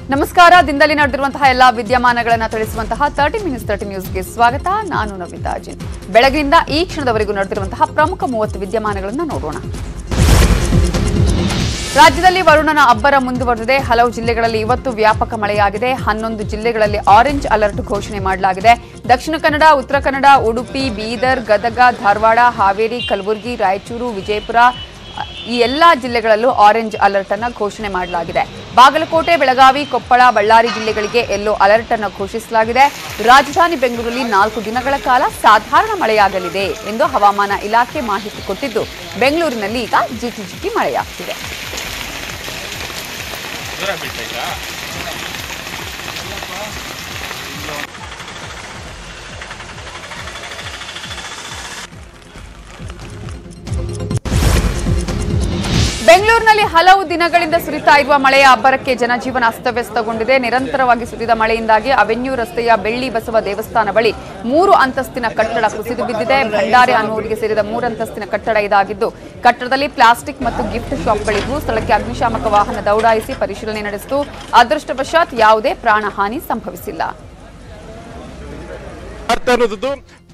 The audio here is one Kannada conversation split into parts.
ನಮಸ್ಕಾರ ದಿನದಲ್ಲಿ ನಡೆದಿರುವಂತಹ ಎಲ್ಲಾ ವಿದ್ಯಮಾನಗಳನ್ನು ತಿಳಿಸುವಂತಹ ತರ್ಟಿ ಮಿನಿಟ್ಸ್ ತರ್ಟಿ ನ್ಯೂಸ್ಗೆ ಸ್ವಾಗತ ನಾನು ನವಿತಾ ಅಜಿನ್ ಬೆಳಗಿನಿಂದ ಈ ಕ್ಷಣದವರೆಗೂ ನಡೆದಿರುವಂತಹ ಪ್ರಮುಖ ಮೂವತ್ತು ವಿದ್ಯಮಾನಗಳನ್ನು ನೋಡೋಣ ರಾಜ್ಯದಲ್ಲಿ ವರುಣನ ಅಬ್ಬರ ಮುಂದುವರೆದಿದೆ ಹಲವು ಜಿಲ್ಲೆಗಳಲ್ಲಿ ಇವತ್ತು ವ್ಯಾಪಕ ಮಳೆಯಾಗಿದೆ ಹನ್ನೊಂದು ಜಿಲ್ಲೆಗಳಲ್ಲಿ ಆರೆಂಜ್ ಅಲರ್ಟ್ ಘೋಷಣೆ ಮಾಡಲಾಗಿದೆ ದಕ್ಷಿಣ ಕನ್ನಡ ಉತ್ತರ ಕನ್ನಡ ಉಡುಪಿ ಬೀದರ್ ಗದಗ ಧಾರವಾಡ ಹಾವೇರಿ ಕಲಬುರಗಿ ರಾಯಚೂರು ವಿಜಯಪುರ ಈ ಎಲ್ಲಾ ಜಿಲ್ಲೆಗಳಲ್ಲೂ ಆರೆಂಜ್ ಅಲರ್ಟ್ ಅನ್ನು ಘೋಷಣೆ ಮಾಡಲಾಗಿದೆ ಬಾಗಲಕೋಟೆ ಬೆಳಗಾವಿ ಕೊಪ್ಪಳ ಬಳ್ಳಾರಿ ಜಿಲ್ಲೆಗಳಿಗೆ ಯೆಲ್ಲೋ ಅಲರ್ಟ್ ಅನ್ನು ಘೋಷಿಸಲಾಗಿದೆ ರಾಜಧಾನಿ ಬೆಂಗಳೂರಲ್ಲಿ ನಾಲ್ಕು ದಿನಗಳ ಕಾಲ ಸಾಧಾರಣ ಮಳೆಯಾಗಲಿದೆ ಎಂದು ಹವಾಮಾನ ಇಲಾಖೆ ಮಾಹಿತಿ ಕೊಟ್ಟಿದ್ದು ಬೆಂಗಳೂರಿನಲ್ಲಿ ಈಗ ಜಿಟಿ ಜಿಟಿ ಮಳೆಯಾಗ್ತಿದೆ ದೂರ ಬೀಳ್ತಾ ಬೆಂಗಳೂರಿನಲ್ಲಿ ಹಲವು ದಿನಗಳಿಂದ ಸುರಿತಾ ಇರುವ ಮಳೆಯ ಅಬ್ಬರಕ್ಕೆ ಜನಜೀವನ ಅಸ್ತವ್ಯಸ್ತಗೊಂಡಿದೆ ನಿರಂತರವಾಗಿ ಸುರಿದ ಮಳೆಯಿಂದಾಗಿ ಅವೆನ್ಯೂ ರಸ್ತೆಯ ಬೆಳ್ಳಿ ಬಸವ ದೇವಸ್ಥಾನ ಬಳಿ ಮೂರು ಅಂತಸ್ತಿನ ಕಟ್ಟಡ ಕುಸಿದು ಬಿದ್ದಿದೆ ಭಂಡಾರಿ ಅನ್ನುವರಿಗೆ ಸೇರಿದ ಮೂರಂತಸ್ತಿನ ಕಟ್ಟಡ ಇದಾಗಿದ್ದು ಕಟ್ಟಡದಲ್ಲಿ ಪ್ಲಾಸ್ಟಿಕ್ ಮತ್ತು ಗಿಫ್ಟ್ ಶಾಪ್ಗಳಿದ್ದು ಸ್ಥಳಕ್ಕೆ ಅಗ್ನಿಶಾಮಕ ವಾಹನ ದೌಡಾಯಿಸಿ ಪರಿಶೀಲನೆ ನಡೆಸಿತು ಅದೃಷ್ಟವಶಾತ್ ಯಾವುದೇ ಪ್ರಾಣಹಾನಿ ಸಂಭವಿಸಿಲ್ಲ ಮಾಡ್ತಾ ಇರೋದು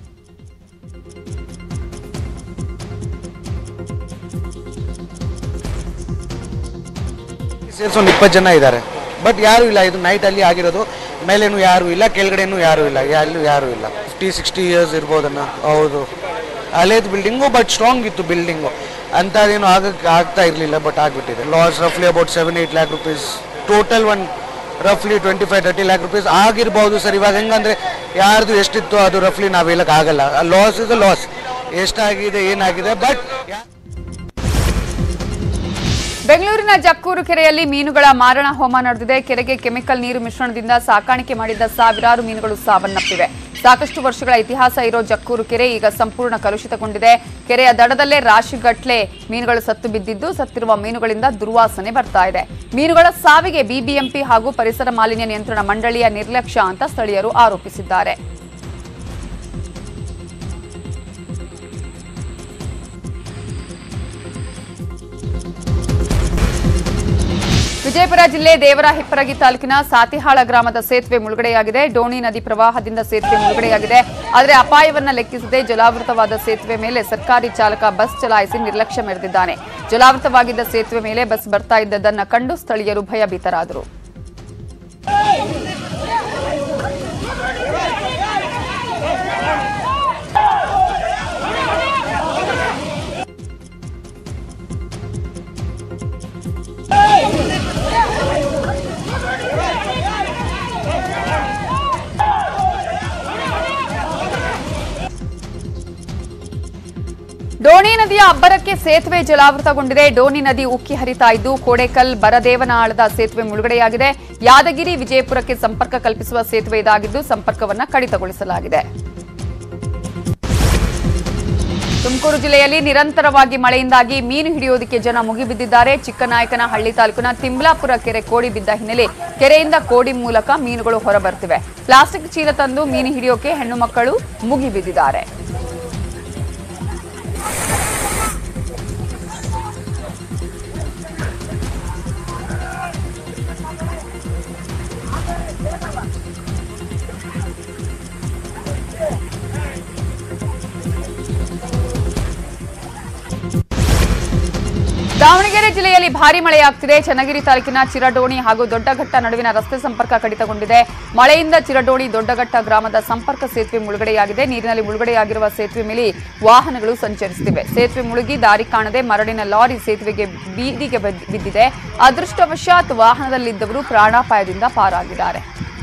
ಸೇರ್ಸ್ ಒಂದು ಇಪ್ಪತ್ತು ಜನ ಇದ್ದಾರೆ ಬಟ್ ಯಾರು ಇಲ್ಲ ಇದು ನೈಟ್ ಅಲ್ಲಿ ಆಗಿರೋದು ಮೇಲೇನು ಯಾರು ಇಲ್ಲ ಕೆಳಗಡೆನೂ ಯಾರು ಇಲ್ಲ ಎಲ್ಲೂ ಯಾರು ಇಲ್ಲ ಫಿಫ್ಟಿ ಸಿಕ್ಸ್ಟಿ ಇಯರ್ಸ್ ಇರ್ಬೋದನ್ನ ಹೌದು ಹಳೇದು ಬಿಲ್ಡಿಂಗು ಬಟ್ ಸ್ಟ್ರಾಂಗ್ ಇತ್ತು ಬಿಲ್ಡಿಂಗು ಅಂಥದ್ದೇನು ಆಗಕ್ಕೆ ಆಗ್ತಾ ಇರಲಿಲ್ಲ ಬಟ್ ಆಗಿಬಿಟ್ಟಿದೆ loss ರಫ್ಲಿ about seven eight lac rupees total one ರಫ್ಲಿ twenty five thirty lac rupees ಆಗಿರ್ಬೋದು ಸರ್ ಇವಾಗ ಹೆಂಗಂದ್ರೆ ಯಾರ್ದು ಎಷ್ಟಿತ್ತು ಅದು ರಫ್ಲಿ ನಾವು ಹೇಳಕ್ ಆಗಲ್ಲ ಲಾಸ್ ಇಸ್ ಲಾಸ್ ಎಷ್ಟಾಗಿದೆ ಏನಾಗಿದೆ ಬಟ್ ಬೆಂಗಳೂರಿನ ಜಕ್ಕೂರು ಕೆರೆಯಲ್ಲಿ ಮೀನುಗಳ ಮಾರಣ ಹೋಮ ನಡೆದಿದೆ ಕೆರೆಗೆ ಕೆಮಿಕಲ್ ನೀರು ಮಿಶ್ರಣದಿಂದ ಸಾಕಾಣಿಕೆ ಮಾಡಿದ್ದ ಸಾವಿರಾರು ಮೀನುಗಳು ಸಾವನ್ನಪ್ಪಿವೆ ಸಾಕಷ್ಟು ವರ್ಷಗಳ ಇತಿಹಾಸ ಇರೋ ಜಕ್ಕೂರು ಕೆರೆ ಈಗ ಸಂಪೂರ್ಣ ಕಲುಷಿತಗೊಂಡಿದೆ ಕೆರೆಯ ದಡದಲ್ಲೇ ರಾಶಿಗಟ್ಲೆ ಮೀನುಗಳು ಸತ್ತು ಬಿದ್ದಿದ್ದು ಸತ್ತಿರುವ ಮೀನುಗಳಿಂದ ದುರ್ವಾಸನೆ ಬರ್ತಾ ಇದೆ ಮೀನುಗಳ ಸಾವಿಗೆ ಬಿಬಿಎಂಪಿ ಹಾಗೂ ಪರಿಸರ ಮಾಲಿನ್ಯ ನಿಯಂತ್ರಣ ಮಂಡಳಿಯ ನಿರ್ಲಕ್ಷ್ಯ ಅಂತ ಸ್ಥಳೀಯರು ಆರೋಪಿಸಿದ್ದಾರೆ ವಿಜಯಪುರ ಜಿಲ್ಲೆ ದೇವರಾಹಿಪ್ಪರಗಿ ತಾಲೂಕಿನ ಸಾತಿಹಾಳ ಗ್ರಾಮದ ಸೇತುವೆ ಮುಳುಗಡೆಯಾಗಿದೆ ಡೋಣಿ ನದಿ ಪ್ರವಾಹದಿಂದ ಸೇತುವೆ ಮುಳುಗಡೆಯಾಗಿದೆ ಆದರೆ ಅಪಾಯವನ್ನ ಲೆಕ್ಕಿಸದೆ ಜಲಾವೃತವಾದ ಸೇತುವೆ ಮೇಲೆ ಸರ್ಕಾರಿ ಚಾಲಕ ಬಸ್ ಚಲಾಯಿಸಿ ನಿರ್ಲಕ್ಷ್ಯ ಮೆರೆದಿದ್ದಾನೆ ಜಲಾವೃತವಾಗಿದ್ದ ಸೇತುವೆ ಮೇಲೆ ಬಸ್ ಬರ್ತಾ ಇದ್ದದನ್ನ ಕಂಡು ಸ್ಥಳೀಯರು ಭಯಭೀತರಾದರು ಡೋಣಿ ನದಿಯ ಅಬ್ಬರಕ್ಕೆ ಸೇತುವೆ ಜಲಾವೃತಗೊಂಡಿದೆ ಡೋಣಿ ನದಿ ಉಕ್ಕಿ ಹರಿತಾ ಇದ್ದು ಕೋಡೇಕಲ್ ಬರದೇವನಾಳದ ಸೇತುವೆ ಮುಳುಗಡೆಯಾಗಿದೆ ಯಾದಗಿರಿ ವಿಜಯಪುರಕ್ಕೆ ಸಂಪರ್ಕ ಕಲ್ಪಿಸುವ ಸೇತುವೆ ಇದಾಗಿದ್ದು ಸಂಪರ್ಕವನ್ನ ಕಡಿತಗೊಳಿಸಲಾಗಿದೆ ತುಮಕೂರು ಜಿಲ್ಲೆಯಲ್ಲಿ ನಿರಂತರವಾಗಿ ಮಳೆಯಿಂದಾಗಿ ಮೀನು ಹಿಡಿಯೋದಕ್ಕೆ ಜನ ಮುಗಿಬಿದ್ದಿದ್ದಾರೆ ಚಿಕ್ಕನಾಯಕನಹಳ್ಳಿ ತಾಲೂಕಿನ ತಿಮ್ಲಾಪುರ ಕೆರೆ ಕೋಡಿ ಬಿದ್ದ ಹಿನ್ನೆಲೆ ಕೆರೆಯಿಂದ ಕೋಡಿ ಮೂಲಕ ಮೀನುಗಳು ಹೊರಬರ್ತಿವೆ ಪ್ಲಾಸ್ಟಿಕ್ ಚೀಲ ತಂದು ಮೀನು ಹಿಡಿಯೋಕೆ ಹೆಣ್ಣು ಮಕ್ಕಳು ಮುಗಿಬಿದ್ದಿದ್ದಾರೆ ದಾವಣಗೆರೆ ಜಿಲ್ಲೆಯಲ್ಲಿ ಭಾರಿ ಮಳೆಯಾಗ್ತಿದೆ ಚನ್ನಗಿರಿ ತಾಲೂಕಿನ ಚಿರಡೋಣಿ ಹಾಗೂ ದೊಡ್ಡಘಟ್ಟ ನಡುವಿನ ರಸ್ತೆ ಸಂಪರ್ಕ ಕಡಿತಗೊಂಡಿದೆ ಮಳೆಯಿಂದ ಚಿರಡೋಣಿ ದೊಡ್ಡಘಟ್ಟ ಗ್ರಾಮದ ಸಂಪರ್ಕ ಸೇತುವೆ ಮುಳುಗಡೆಯಾಗಿದೆ ನೀರಿನಲ್ಲಿ ಮುಳುಗಡೆಯಾಗಿರುವ ಸೇತುವೆ ಮೇಲೆ ವಾಹನಗಳು ಸಂಚರಿಸುತ್ತಿವೆ ಸೇತುವೆ ಮುಳುಗಿ ದಾರಿ ಕಾಣದೆ ಮರಳಿನ ಲಾರಿ ಸೇತುವೆಗೆ ಬೀದಿಗೆ ಬಿದ್ದ- ಬಿದ್ದಿದೆ ಅದೃಷ್ಟವಶಾತ್ ವಾಹನದಲ್ಲಿದ್ದವರು ಪ್ರಾಣಾಪಾಯದಿಂದ ಪಾರಾಗಿದ್ದಾರೆ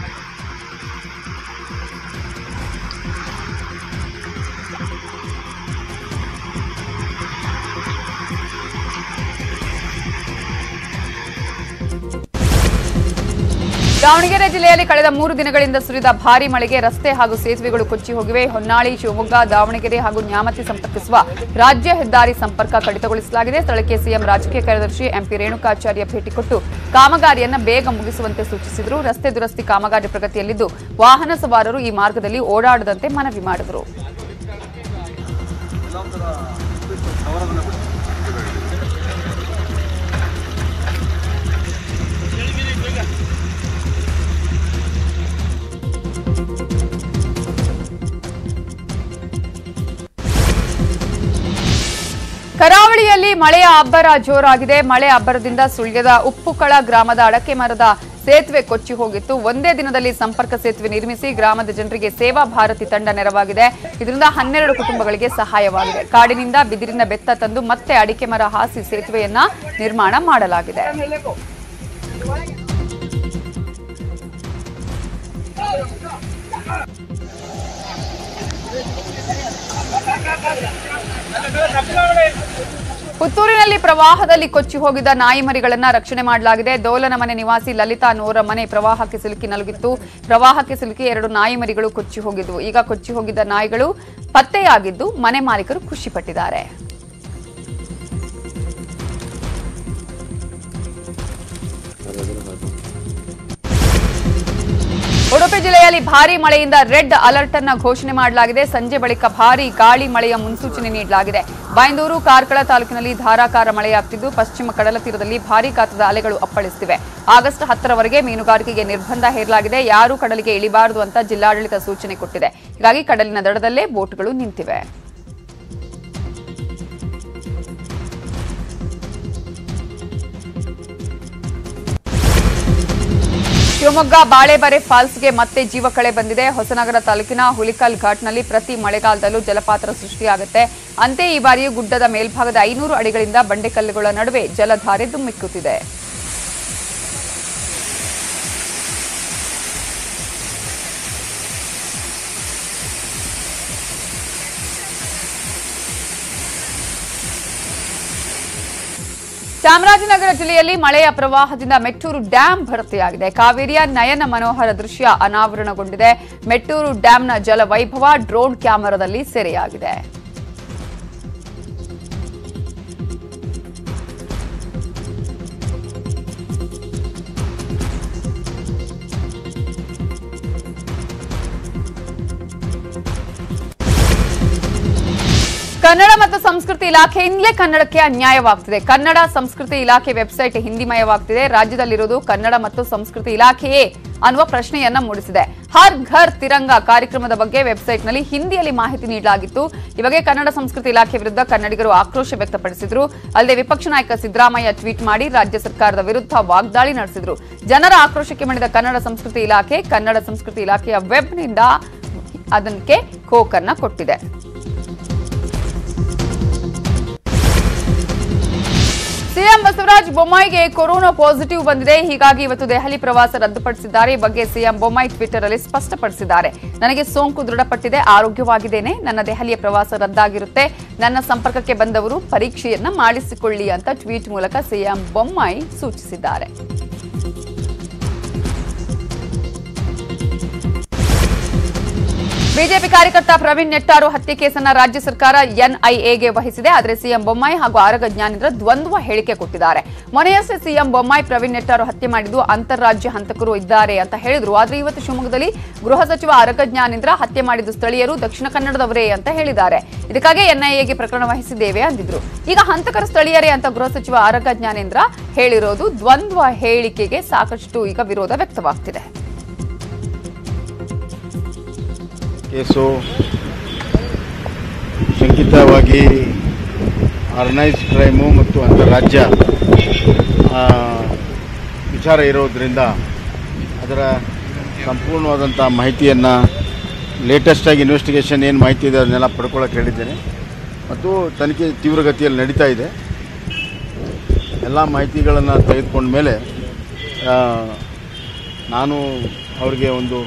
ದಾವಣಗೆರೆ ಜಿಲ್ಲೆಯಲ್ಲಿ ಕಳೆದ ಮೂರು ದಿನಗಳಿಂದ ಸುರಿದ ಭಾರಿ ಮಳೆಗೆ ರಸ್ತೆ ಹಾಗೂ ಸೇತುವೆಗಳು ಕೊಚ್ಚಿ ಹೋಗಿವೆ ಹೊನ್ನಾಳಿ ಶಿವಮೊಗ್ಗ ದಾವಣಗೆರೆ ಹಾಗೂ ನ್ಯಾಮತಿ ಸಂಪರ್ಕಿಸುವ ರಾಜ್ಯ ಹೆದ್ದಾರಿ ಸಂಪರ್ಕ ಕಡಿತಗೊಳಿಸಲಾಗಿದೆ ಸ್ಥಳಕ್ಕೆ ಸಿಎಂ ರಾಜಕೀಯ ಕಾರ್ಯದರ್ಶಿ ಎಂಪಿ ರೇಣುಕಾಚಾರ್ಯ ಭೇಟಿ ಕೊಟ್ಟು ಕಾಮಗಾರಿಯನ್ನ ಬೇಗ ಮುಗಿಸುವಂತೆ ಸೂಚಿಸಿದರು ರಸ್ತೆ ದುರಸ್ತಿ ಕಾಮಗಾರಿ ಪ್ರಗತಿಯಲ್ಲಿದ್ದು ವಾಹನ ಸವಾರರು ಈ ಮಾರ್ಗದಲ್ಲಿ ಓಡಾಡದಂತೆ ಮನವಿ ಮಾಡಿದರು ಮಳೆಯ ಅಬ್ಬರ ಜೋರಾಗಿದೆ ಮಳೆ ಅಬ್ಬರದಿಂದ ಸುಳ್ಯದ ಉಪ್ಪುಕಳ ಗ್ರಾಮದ ಅಡಕೆ ಮರದ ಸೇತುವೆ ಕೊಚ್ಚಿ ಹೋಗಿತ್ತು ಒಂದೇ ದಿನದಲ್ಲಿ ಸಂಪರ್ಕ ಸೇತುವೆ ನಿರ್ಮಿಸಿ ಗ್ರಾಮದ ಜನರಿಗೆ ಸೇವಾ ಭಾರತಿ ತಂಡ ನೆರವಾಗಿದೆ ಇದರಿಂದ ಹನ್ನೆರಡು ಕುಟುಂಬಗಳಿಗೆ ಸಹಾಯವಾಗಿದೆ ಕಾಡಿನಿಂದ ಬಿದಿರಿನ ಬೆತ್ತ ತಂದು ಮತ್ತೆ ಅಡಿಕೆ ಮರ ಹಾಸಿ ಸೇತುವೆಯನ್ನ ನಿರ್ಮಾಣ ಮಾಡಲಾಗಿದೆ ಪುತ್ತೂರಿನಲ್ಲಿ ಪ್ರವಾಹದಲ್ಲಿ ಕೊಚ್ಚಿ ಹೋಗಿದ್ದ ನಾಯಿ ಮರಿಗಳನ್ನ ರಕ್ಷಣೆ ಮಾಡಲಾಗಿದೆ ದೋಲನ ಮನೆ ನಿವಾಸಿ ಲಲಿತಾ ಅನ್ನುವರ ಮನೆ ಪ್ರವಾಹಕ್ಕೆ ಸಿಲುಕಿ ನಲುಗಿತ್ತು ಪ್ರವಾಹಕ್ಕೆ ಸಿಲುಕಿ ಎರಡು ನಾಯಿ ಮರಿಗಳು ಕೊಚ್ಚಿ ಹೋಗಿದ್ವು ಈಗ ಕೊಚ್ಚಿ ಹೋಗಿದ್ದ ನಾಯಿಗಳು ಪತ್ತೆಯಾಗಿದ್ದು ಮನೆ ಮಾಲೀಕರು ಖುಷಿಪಟ್ಟಿದ್ದಾರೆ ಉಡುಪಿ ಜಿಲ್ಲೆಯಲ್ಲಿ ಭಾರೀ ಮಳೆಯಿಂದ ರೆಡ್ ಅಲರ್ಟ್ ಅನ್ನ ಘೋಷಣೆ ಮಾಡಲಾಗಿದೆ ಸಂಜೆ ಬಳಿಕ ಭಾರೀ ಗಾಳಿ ಮಳೆಯ ಮುನ್ಸೂಚನೆ ನೀಡಲಾಗಿದೆ ಬೈಂದೂರು ಕಾರ್ಕಳ ತಾಲೂಕಿನಲ್ಲಿ ಧಾರಾಕಾರ ಮಳೆಯಾಗ್ತಿದ್ದು ಪಶ್ಚಿಮ ಕಡಲ ತೀರದಲ್ಲಿ ಭಾರೀ ಗಾತ್ರದ ಅಲೆಗಳು ಅಪ್ಪಳಿಸುತ್ತಿವೆ ಆಗಸ್ಟ್ ಹತ್ತರವರೆಗೆ ಮೀನುಗಾರಿಕೆಗೆ ನಿರ್ಬಂಧ ಹೇರಲಾಗಿದೆ ಯಾರೂ ಕಡಲಿಗೆ ಇಳಿಬಾರದು ಅಂತ ಜಿಲ್ಲಾಡಳಿತ ಸೂಚನೆ ಕೊಟ್ಟಿದೆ ಹೀಗಾಗಿ ಕಡಲಿನ ದಡದಲ್ಲೇ ಬೋಟ್ಗಳು ನಿಂತಿವೆ ಶಿವಮೊಗ್ಗ ಬಾಳೆಬರೆ ಫಾಲ್ಸ್ಗೆ ಮತ್ತೆ ಜೀವಕಳೆ ಬಂದಿದೆ ಹೊಸನಗರ ತಾಲೂಕಿನ ಹುಲಿಕಲ್ ಘಾಟ್ನಲ್ಲಿ ಪ್ರತಿ ಮಳೆಗಾಲದಲ್ಲೂ ಜಲಪಾತ ಸೃಷ್ಟಿಯಾಗುತ್ತೆ ಅಂತೆಯೇ ಈ ಬಾರಿಯೂ ಗುಡ್ಡದ ಮೇಲ್ಭಾಗದ ಐನೂರು ಅಡಿಗಳಿಂದ ಬಂಡೆಕಲ್ಲುಗಳ ನಡುವೆ ಜಲಧಾರೆ ಧುಮ್ಮಿಕ್ಕುತ್ತಿದೆ ಚಾಮರಾಜನಗರ ಜಿಲ್ಲೆಯಲ್ಲಿ ಮಳೆಯ ಪ್ರವಾಹದಿಂದ ಮೆಟ್ಟೂರು ಡ್ಯಾಂ ಭರ್ತಿಯಾಗಿದೆ ಕಾವೇರಿಯ ನಯನ ಮನೋಹರ ದೃಶ್ಯ ಅನಾವರಣಗೊಂಡಿದೆ ಮೆಟ್ಟೂರು ಡ್ಯಾಂನ ಜಲವೈಭವ ಡ್ರೋನ್ ಕ್ಯಾಮೆರಾದಲ್ಲಿ ಸೆರೆಯಾಗಿದೆ ಕನ್ನಡ ಮತ್ತು ಸಂಸ್ಕೃತಿ ಇಲಾಖೆಯಿಂದಲೇ ಕನ್ನಡಕ್ಕೆ ಅನ್ಯಾಯವಾಗ್ತಿದೆ ಕನ್ನಡ ಸಂಸ್ಕೃತಿ ಇಲಾಖೆ ವೆಬ್ಸೈಟ್ ಹಿಂದಿಮಯವಾಗ್ತಿದೆ ರಾಜ್ಯದಲ್ಲಿರೋದು ಕನ್ನಡ ಮತ್ತು ಸಂಸ್ಕೃತಿ ಇಲಾಖೆಯೇ ಅನ್ನುವ ಪ್ರಶ್ನೆಯನ್ನ ಮೂಡಿಸಿದೆ ಹರ್ ಘರ್ ತಿರಂಗ ಕಾರ್ಯಕ್ರಮದ ಬಗ್ಗೆ ವೆಬ್ಸೈಟ್ನಲ್ಲಿ ಹಿಂದಿಯಲ್ಲಿ ಮಾಹಿತಿ ನೀಡಲಾಗಿತ್ತು ಈ ಬಗ್ಗೆ ಕನ್ನಡ ಸಂಸ್ಕೃತಿ ಇಲಾಖೆ ವಿರುದ್ಧ ಕನ್ನಡಿಗರು ಆಕ್ರೋಶ ವ್ಯಕ್ತಪಡಿಸಿದ್ರು ಅಲ್ಲದೆ ವಿಪಕ್ಷ ನಾಯಕ ಸಿದ್ದರಾಮಯ್ಯ ಟ್ವೀಟ್ ಮಾಡಿ ರಾಜ್ಯ ಸರ್ಕಾರದ ವಿರುದ್ಧ ವಾಗ್ದಾಳಿ ನಡೆಸಿದ್ರು ಜನರ ಆಕ್ರೋಶಕ್ಕೆ ಮಣಿದ ಕನ್ನಡ ಸಂಸ್ಕೃತಿ ಇಲಾಖೆ ಕನ್ನಡ ಸಂಸ್ಕೃತಿ ಇಲಾಖೆಯ ವೆಬ್ನಿಂದ ಅದಕ್ಕೆ ಖೋಕನ್ನ ಕೊಟ್ಟಿದೆ ಸಿಎಂ ಬಸವರಾಜ ಬೊಮ್ಮಾಯಿಗೆ ಕೊರೋನಾ ಪಾಸಿಟಿವ್ ಬಂದಿದೆ ಹೀಗಾಗಿ ಇವತ್ತು ದೆಹಲಿ ಪ್ರವಾಸ ರದ್ದುಪಡಿಸಿದ್ದಾರೆ ಈ ಬಗ್ಗೆ ಸಿಎಂ ಬೊಮ್ಮಾಯಿ ಟ್ವಿಟರ್ ಅಲ್ಲಿ ಸ್ಪಷ್ಟಪಡಿಸಿದ್ದಾರೆ ನನಗೆ ಸೋಂಕು ದೃಢಪಟ್ಟಿದೆ ಆರೋಗ್ಯವಾಗಿದ್ದೇನೆ ನನ್ನ ದೆಹಲಿಯ ಪ್ರವಾಸ ರದ್ದಾಗಿರುತ್ತೆ ನನ್ನ ಸಂಪರ್ಕಕ್ಕೆ ಬಂದವರು ಪರೀಕ್ಷೆಯನ್ನ ಮಾಡಿಸಿಕೊಳ್ಳಿ ಅಂತ ಟ್ವೀಟ್ ಮೂಲಕ ಸಿಎಂ ಬೊಮ್ಮಾಯಿ ಸೂಚಿಸಿದ್ದಾರೆ ಬಿಜೆಪಿ ಕಾರ್ಯಕರ್ತ ಪ್ರವೀಣ್ ನೆಟ್ಟಾರು ಹತ್ಯೆ ಕೇಸನ್ನ ರಾಜ್ಯ ಸರ್ಕಾರ ಎನ್ಐಎಗೆ ವಹಿಸಿದೆ ಆದರೆ ಸಿಎಂ ಬೊಮ್ಮಾಯಿ ಹಾಗೂ ಆರಗ ಜ್ಞಾನೇಂದ್ರ ದ್ವಂದ್ವ ಹೇಳಿಕೆ ಕೊಟ್ಟಿದ್ದಾರೆ ಮೊನೆಯಷ್ಟೇ ಸಿಎಂ ಬೊಮ್ಮಾಯಿ ಪ್ರವೀಣ್ ನೆಟ್ಟಾರು ಹತ್ಯೆ ಮಾಡಿದ್ದು ಅಂತಾರಾಜ್ಯ ಹಂತಕರು ಇದ್ದಾರೆ ಅಂತ ಹೇಳಿದ್ರು ಆದ್ರೆ ಇವತ್ತು ಶಿವಮೊಗ್ಗದಲ್ಲಿ ಗೃಹ ಸಚಿವ ಆರಗ ಜ್ಞಾನೇಂದ್ರ ಹತ್ಯೆ ಮಾಡಿದ್ದು ಸ್ಥಳೀಯರು ದಕ್ಷಿಣ ಕನ್ನಡದವರೇ ಅಂತ ಹೇಳಿದ್ದಾರೆ ಇದಕ್ಕಾಗಿ ಎನ್ಐಎಗೆ ಪ್ರಕರಣ ವಹಿಸಿದ್ದೇವೆ ಅಂದಿದ್ರು ಈಗ ಹಂತಕರ ಸ್ಥಳೀಯರೇ ಅಂತ ಗೃಹ ಸಚಿವ ಆರಗ ಜ್ಞಾನೇಂದ್ರ ಹೇಳಿರೋದು ದ್ವಂದ್ವ ಹೇಳಿಕೆಗೆ ಸಾಕಷ್ಟು ಈಗ ವಿರೋಧ ವ್ಯಕ್ತವಾಗ್ತಿದೆ ಕೇಸು ಶಂಕಿತವಾಗಿ ಆರ್ಗನೈಸ್ ಕ್ರೈಮು ಮತ್ತು ಅಂತಾರಾಜ್ಯ ಆ, ವಿಚಾರ ಇರೋದರಿಂದ ಅದರ ಸಂಪೂರ್ಣವಾದಂಥ ಮಾಹಿತಿಯನ್ನು ಲೇಟೆಸ್ಟಾಗಿ ಇನ್ವೆಸ್ಟಿಗೇಷನ್ ಏನು ಮಾಹಿತಿ ಇದೆ ಅದನ್ನೆಲ್ಲ ಪಡ್ಕೊಳ್ಳೋಕೆ ಹೇಳಿದ್ದೇನೆ ಮತ್ತು ತನಿಖೆ ತೀವ್ರಗತಿಯಲ್ಲಿ ನಡೀತಾ ಇದೆ ಎಲ್ಲ ಮಾಹಿತಿಗಳನ್ನು ತೆಗೆದುಕೊಂಡ ಮೇಲೆ ಆ, ನಾನು ಅವರಿಗೆ ಒಂದು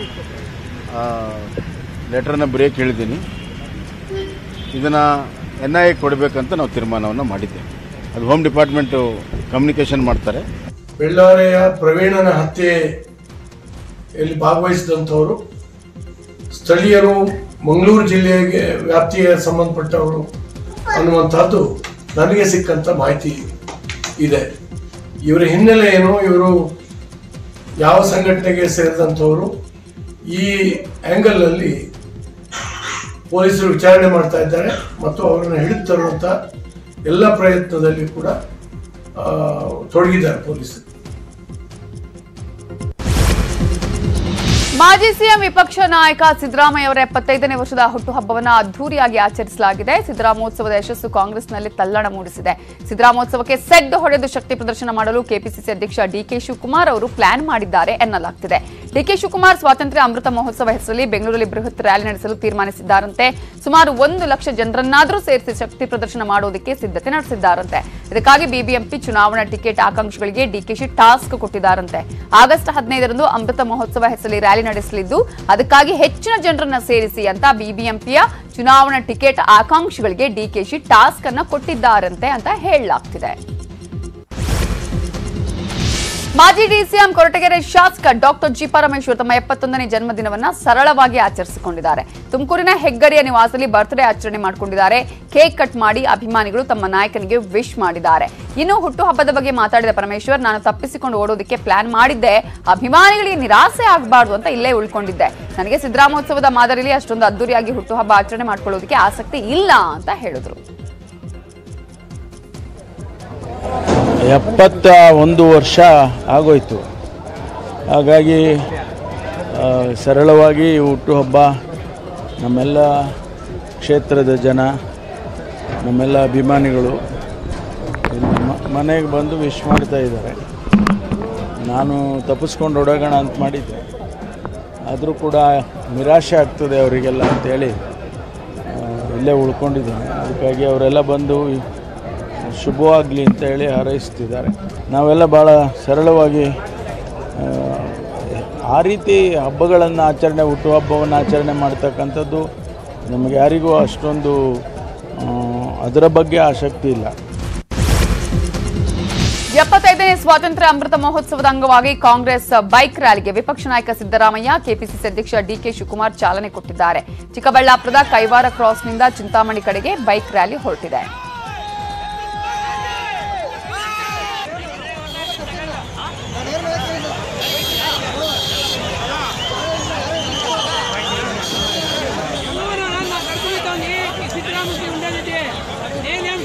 ಲೆಟ್ರನ್ನ ಬರೆಯೋಕ್ಕೆ ಹೇಳಿದ್ದೀನಿ ಇದನ್ನು ಎನ್ ಐ ಎ ಕೊಡಬೇಕಂತ ನಾವು ತೀರ್ಮಾನವನ್ನು ಮಾಡಿದ್ದೇವೆ ಅದು ಹೋಮ್ ಡಿಪಾರ್ಟ್ಮೆಂಟು ಕಮ್ಯುನಿಕೇಷನ್ ಮಾಡ್ತಾರೆ ಬೆಳ್ಳಾರೆಯ ಪ್ರವೀಣನ ಹತ್ಯೆಯಲ್ಲಿ ಭಾಗವಹಿಸಿದಂಥವರು ಸ್ಥಳೀಯರು ಮಂಗಳೂರು ಜಿಲ್ಲೆಗೆ ವ್ಯಾಪ್ತಿಗೆ ಸಂಬಂಧಪಟ್ಟವರು ಅನ್ನುವಂಥದ್ದು ನನಗೆ ಸಿಕ್ಕಂಥ ಮಾಹಿತಿ ಇದೆ ಇವರ ಹಿನ್ನೆಲೆ ಏನು ಇವರು ಯಾವ ಸಂಘಟನೆಗೆ ಸೇರಿದಂಥವರು ಈ ಆ್ಯಂಗಲಲ್ಲಿ ಪೊಲೀಸರು ವಿಚಾರಣೆ ಮಾಡ್ತಾ ಇದ್ದಾರೆ ಮತ್ತು ಅವರನ್ನು ಹಿಡಿದು ತರುವಂಥ ಎಲ್ಲ ಪ್ರಯತ್ನದಲ್ಲಿ ಕೂಡ ಆ, ತೊಡಗಿದ್ದಾರೆ ಪೊಲೀಸರು ಮಾಜಿ ಸಿಎಂ ವಿಪಕ್ಷ ನಾಯಕ ಸಿದ್ದರಾಮಯ್ಯ ಅವರ ಎಪ್ಪತ್ತೈದನೇ ವರ್ಷದ ಹುಟ್ಟುಹಬ್ಬವನ್ನು ಅದ್ದೂರಿಯಾಗಿ ಆಚರಿಸಲಾಗಿದೆ ಸಿದ್ದರಾಮೋತ್ಸವದ ಯಶಸ್ಸು ಕಾಂಗ್ರೆಸ್ನಲ್ಲಿ ತಲ್ಲಣ ಮೂಡಿಸಿದೆ ಸಿದ್ದರಾಮೋತ್ಸವಕ್ಕೆ ಸೆಡ್ ಹೊಡೆದು ಶಕ್ತಿ ಪ್ರದರ್ಶನ ಮಾಡಲು ಕೆಪಿಸಿಸಿ ಅಧ್ಯಕ್ಷ ಡಿಕೆ ಶಿವಕುಮಾರ್ ಅವರು ಪ್ಲಾನ್ ಮಾಡಿದ್ದಾರೆ ಎನ್ನಲಾಗ್ತಿದೆ ಡಿಕೆ ಶಿವಕುಮಾರ್ ಸ್ವಾತಂತ್ರ್ಯ ಅಮೃತ ಮಹೋತ್ಸವ ಹೆಸರಲ್ಲಿ ಬೆಂಗಳೂರಲ್ಲಿ ಬೃಹತ್ ರ್ಯಾಲಿ ನಡೆಸಲು ತೀರ್ಮಾನಿಸಿದ್ದಾರಂತೆ ಸುಮಾರು ಒಂದು ಲಕ್ಷ ಜನರನ್ನಾದರೂ ಸೇರಿಸಿ ಶಕ್ತಿ ಪ್ರದರ್ಶನ ಮಾಡುವುದಕ್ಕೆ ಸಿದ್ಧತೆ ನಡೆಸಿದ್ದಾರಂತೆ ಇದಕ್ಕಾಗಿ ಬಿಬಿಎಂಪಿ ಚುನಾವಣಾ ಟಿಕೆಟ್ ಆಕಾಂಕ್ಷಿಗಳಿಗೆ ಡಿಕೆಶಿ ಟಾಸ್ಕ್ ಕೊಟ್ಟಿದ್ದಾರಂತೆ ಆಗಸ್ಟ್ ಹದಿನೈದರಂದು ಅಮೃತ ಮಹೋತ್ಸವ ಹೆಸರಲ್ಲಿ ರ್ಯಾಲಿ ನಡೆಸಲಿದ್ದು ಅದಕ್ಕಾಗಿ ಹೆಚ್ಚಿನ ಜನರನ್ನ ಸೇರಿಸಿ ಅಂತ ಬಿಬಿಎಂಪಿಯ ಚುನಾವಣಾ ಟಿಕೆಟ್ ಆಕಾಂಕ್ಷಿಗಳಿಗೆ ಡಿಕೆಶಿ ಟಾಸ್ಕ್ ಅನ್ನ ಕೊಟ್ಟಿದ್ದಾರಂತೆ ಅಂತ ಹೇಳಲಾಗ್ತಿದೆ ಮಾಜಿ ಡಿಸಿಎಂ ಕೊರಟಗೆರೆ ಶಾಸಕ ಡಾಕ್ಟರ್ ಜಿ ಪರಮೇಶ್ವರ್ ತಮ್ಮ ಎಪ್ಪತ್ತೊಂದನೇ ಜನ್ಮದಿನವನ್ನ ಸರಳವಾಗಿ ಆಚರಿಸಿಕೊಂಡಿದ್ದಾರೆ ತುಮಕೂರಿನ ಹೆಗ್ಗಡಿಯ ನಿವಾಸದಲ್ಲಿ ಬರ್ತ್ಡೇ ಆಚರಣೆ ಮಾಡಿಕೊಂಡಿದ್ದಾರೆ ಕೇಕ್ ಕಟ್ ಮಾಡಿ ಅಭಿಮಾನಿಗಳು ತಮ್ಮ ನಾಯಕನಿಗೆ ವಿಶ್ ಮಾಡಿದ್ದಾರೆ ಇನ್ನು ಹುಟ್ಟುಹಬ್ಬದ ಬಗ್ಗೆ ಮಾತಾಡಿದ ಪರಮೇಶ್ವರ್ ನಾನು ತಪ್ಪಿಸಿಕೊಂಡು ಓಡೋದಕ್ಕೆ ಪ್ಲಾನ್ ಮಾಡಿದ್ದೆ ಅಭಿಮಾನಿಗಳಿಗೆ ನಿರಾಸೆ ಆಗಬಾರ್ದು ಅಂತ ಇಲ್ಲೇ ಉಳ್ಕೊಂಡಿದ್ದೆ ನನಗೆ ಸಿದ್ದರಾಮೋತ್ಸವದ ಮಾದರಿಯಲ್ಲಿ ಅಷ್ಟೊಂದು ಅದ್ದೂರಿಯಾಗಿ ಹುಟ್ಟುಹಬ್ಬ ಆಚರಣೆ ಮಾಡ್ಕೊಳ್ಳೋದಕ್ಕೆ ಆಸಕ್ತಿ ಇಲ್ಲ ಅಂತ ಹೇಳಿದ್ರು ಎಪ್ಪತ್ತ ಒಂದು ವರ್ಷ ಆಗೋಯ್ತು ಹಾಗಾಗಿ ಆ, ಸರಳವಾಗಿ ಹುಟ್ಟುಹಬ್ಬ ನಮ್ಮೆಲ್ಲ ಕ್ಷೇತ್ರದ ಜನ ನಮ್ಮೆಲ್ಲ ಅಭಿಮಾನಿಗಳು ಇಲ್ಲಿ ಮ- ಮನೆಗೆ ಬಂದು ವಿಶ್ ಮಾಡ್ತಾ ಇದ್ದಾರೆ ನಾನು ತಪ್ಪಿಸ್ಕೊಂಡು ಓಡೋಗೋಣ ಅಂತ ಮಾಡಿದ್ದೆ ಆದರೂ ಕೂಡ ನಿರಾಶೆ ಆಗ್ತದೆ ಅವರಿಗೆಲ್ಲ ಅಂತೇಳಿ ಆ, ಇಲ್ಲೇ ಉಳ್ಕೊಂಡಿದ್ದೀನಿ ಅದಕ್ಕಾಗಿ ಅವರೆಲ್ಲ ಬಂದು ಶುಭವಾಗಲಿ ಅಂತ ಹೇಳಿ ಹಾರೈಸ್ತಿದ್ದಾರೆ ನಾವೆಲ್ಲ ಭಾಳ ಸರಳವಾಗಿ ಆ, ಆ ರೀತಿ ಹಬ್ಬಗಳನ್ನು ಆಚರಣೆ ಹುಟ್ಟುಹಬ್ಬವನ್ನು ಆಚರಣೆ ಮಾಡ್ತಕ್ಕಂಥದ್ದು ನಮಗೆ ಯಾರಿಗೂ ಅಷ್ಟೊಂದು ಆ, ಅದರ ಬಗ್ಗೆ ಆಸಕ್ತಿ ಇಲ್ಲ ಎಪ್ಪತ್ತೈದನೇ ಸ್ವಾತಂತ್ರ್ಯ ಅಮೃತ ಮಹೋತ್ಸವದ ಅಂಗವಾಗಿ ಕಾಂಗ್ರೆಸ್ ಬೈಕ್ ರ್ಯಾಲಿಗೆ ವಿಪಕ್ಷ ನಾಯಕ ಸಿದ್ದರಾಮಯ್ಯ ಕೆಪಿಸಿಸಿ ಅಧ್ಯಕ್ಷ ಡಿಕೆ ಶಿವಕುಮಾರ್ ಚಾಲನೆ ಕೊಟ್ಟಿದ್ದಾರೆ ಚಿಕ್ಕಬಳ್ಳಾಪುರದ ಕೈವಾರ ಕ್ರಾಸ್ನಿಂದ ಚಿಂತಾಮಣಿ ಕಡೆಗೆ ಬೈಕ್ ರ್ಯಾಲಿ ಹೊರಟಿದೆ సిద్ధరామూర్తి ఉండేది నేనేం